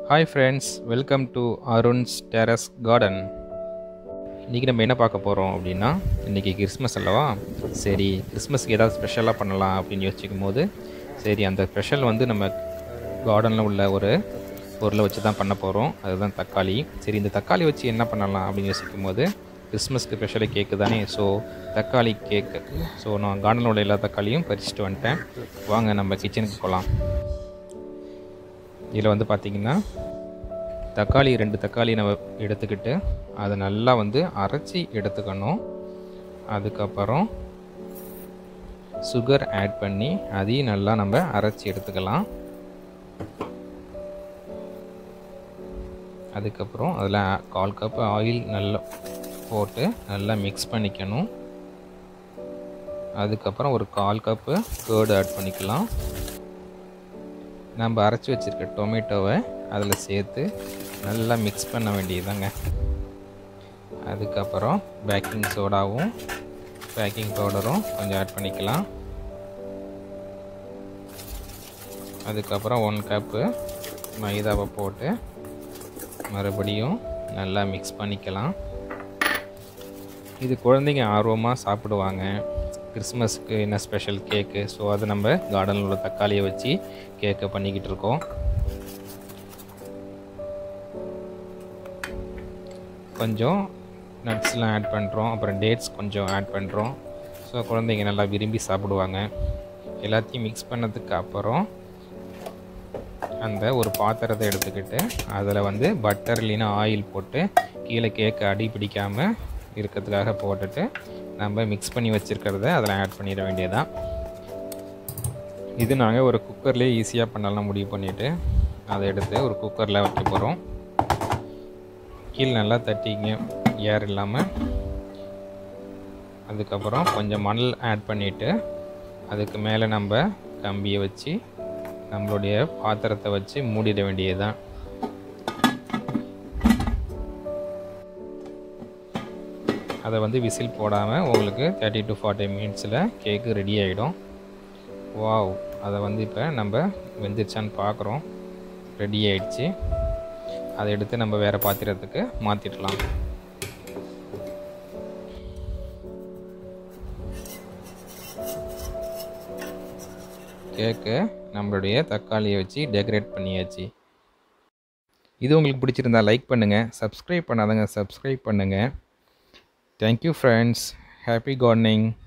hi friends welcome to Arun's terrace garden இன்றைக்கி நம்ம என்ன பார்க்க போகிறோம் அப்படின்னா இன்றைக்கி கிறிஸ்மஸ் அல்லவா சரி கிறிஸ்மஸ்க்கு ஏதாவது ஸ்பெஷலாக பண்ணலாம் அப்படின்னு யோசிக்கும் போது சரி அந்த ஸ்பெஷல் வந்து நம்ம கார்டனில் உள்ள ஒரு பொருளை வச்சு தான் பண்ண போகிறோம் அதுதான் தக்காளி சரி இந்த தக்காளி வச்சு என்ன பண்ணலாம் அப்படின்னு யோசிக்கும் போது கிறிஸ்மஸ்க்கு ஸ்பெஷலி கேக்கு தானே ஸோ தக்காளி கேக்கு ஸோ நான் கார்டனில் உள்ள எல்லா தக்காளியும் பறிச்சுட்டு வந்துட்டேன் வாங்க நம்ம கிச்சனுக்கு போகலாம் இதில் வந்து பார்த்திங்கன்னா தக்காளி ரெண்டு தக்காளி நம்ம எடுத்துக்கிட்டு அதை நல்லா வந்து அரைச்சி எடுத்துக்கணும் அதுக்கப்புறம் சுகர் ஆட் பண்ணி அதையும் நல்லா நம்ம அரைச்சி எடுத்துக்கலாம் அதுக்கப்புறம் அதில் கால் கப் ஆயில் நல்லா போட்டு நல்லா மிக்ஸ் பண்ணிக்கணும் அதுக்கப்புறம் ஒரு கால் கப்பு கேர்டு ஆட் பண்ணிக்கலாம் நம்ம அரைச்சி வச்சுருக்க டொமேட்டோவை அதில் சேர்த்து நல்லா மிக்ஸ் பண்ண வேண்டியதுதாங்க அதுக்கப்புறம் பேக்கிங் சோடாவும் பேக்கிங் பவுடரும் கொஞ்சம் ஆட் பண்ணிக்கலாம் அதுக்கப்புறம் ஒன் கப்பு மைதாவை போட்டு மறுபடியும் நல்லா மிக்ஸ் பண்ணிக்கலாம் இது குழந்தைங்க ஆர்வமாக சாப்பிடுவாங்க கிறிஸ்மஸ்க்கு என்ன ஸ்பெஷல் கேக்கு ஸோ அது நம்ம கார்டனில் உள்ள தக்காளியை வச்சு கேக்கை பண்ணிக்கிட்டு இருக்கோம் கொஞ்சம் நட்ஸ்லாம் ஆட் பண்ணுறோம் அப்புறம் டேட்ஸ் கொஞ்சம் ஆட் பண்ணுறோம் ஸோ குழந்தைங்க நல்லா விரும்பி சாப்பிடுவாங்க எல்லாத்தையும் மிக்ஸ் பண்ணதுக்கு அப்புறம் அந்த ஒரு பாத்திரத்தை எடுத்துக்கிட்டு அதில் வந்து பட்டர் இல்லைன்னா ஆயில் போட்டு கீழே கேக்கை அடி பிடிக்காமல் இருக்கிறதுக்காக போட்டுட்டு நம்ம மிக்ஸ் பண்ணி வச்சுருக்கிறத அதில் ஆட் பண்ணிட வேண்டியதான் இது நாங்கள் ஒரு குக்கர்லேயே ஈஸியாக பண்ணலாம் முடிவு பண்ணிவிட்டு அதை எடுத்து ஒரு குக்கரில் வைக்க போகிறோம் கீழே நல்லா தட்டிங்க ஏர் இல்லாமல் அதுக்கப்புறம் கொஞ்சம் மணல் ஆட் பண்ணிவிட்டு அதுக்கு மேலே நம்ம கம்பியை வச்சு நம்மளுடைய பாத்திரத்தை வச்சு மூடிட வேண்டியது தான் அதை வந்து விசில் போடாமல் உங்களுக்கு தேர்ட்டி டு ஃபார்ட்டி மினிட்ஸில் கேக்கு ரெடி ஆகிடும் வாவ் அதை வந்து இப்போ நம்ம வெந்துருச்சான்னு பார்க்குறோம் ரெடி ஆயிடுச்சு அதை எடுத்து நம்ம வேறு பாத்திரத்துக்கு மாற்றிடலாம் கேக்கு நம்மளுடைய தக்காளியை வச்சு டெக்கரேட் பண்ணியாச்சு இது உங்களுக்கு பிடிச்சிருந்தா லைக் பண்ணுங்கள் சப்ஸ்கிரைப் பண்ணாதங்க சப்ஸ்கிரைப் பண்ணுங்கள் தேங்க்யூ ஃப்ரெண்ட்ஸ் ஹாப்பி கார்டனிங்